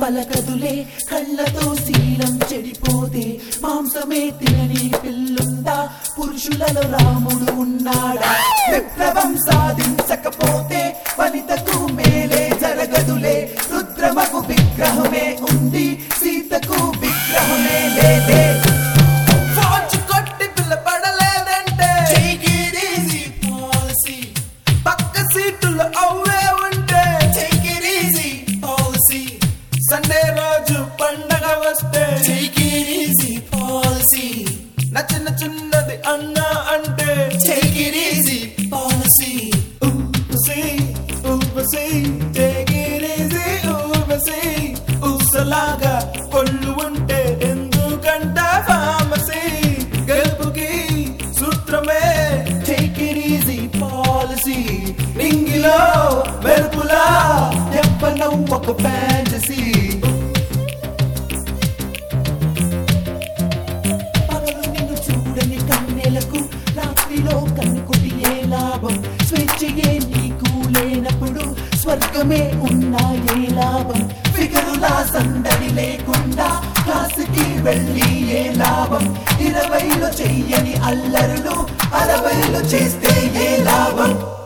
పలకదులే కళ్ళతో శీలం చెడిపోతే మాంసమే తినని పిల్లుందా పురుషులలో రాముడు ఉన్నాడా విప్లవం సాధించకపోతే వనితకు మేలే జరగదులే రుద్రమకు విగ్రహమే ఉంది సీతకు విగ్రహమే లేదే ఫార్చు కొట్టి పిల్ల పడలేదంటే Take it easy policy. పక్క సీటులో అవ్వే ఉంటే Take it easy policy. Sunday రోజు పండగ వస్తే Take it easy policy. నచ్చిన చిన్నది అన్నా అంటే Take it easy policy. ఊపసి ఊపసి take it easy ఊపసి ఊసలాగా కొళ్ళు ఉంటే ఎందుకంట ఫామసీ గెలుపుకి సూత్రమే Take it easy policy. నింగిలో వెలుపులా యవ్వనం ఒక ఫ్యాంటసీ పగలు నిన్ను చూడని కన్నెలకు రాత్రిలో కన్నుకుటి ఏ లాభం స్వేచ్ఛయే నీకు లేనప్పుడు స్వర్గమే ఉన్నా ఏ లాభం ఫిగరులా సందడి లేకుండా క్లాసుకి వెళ్ళి ఏ లాభం ఇరవైలో చెయ్యని అల్లరులు అరవైలో చేస్తే ఏ లాభం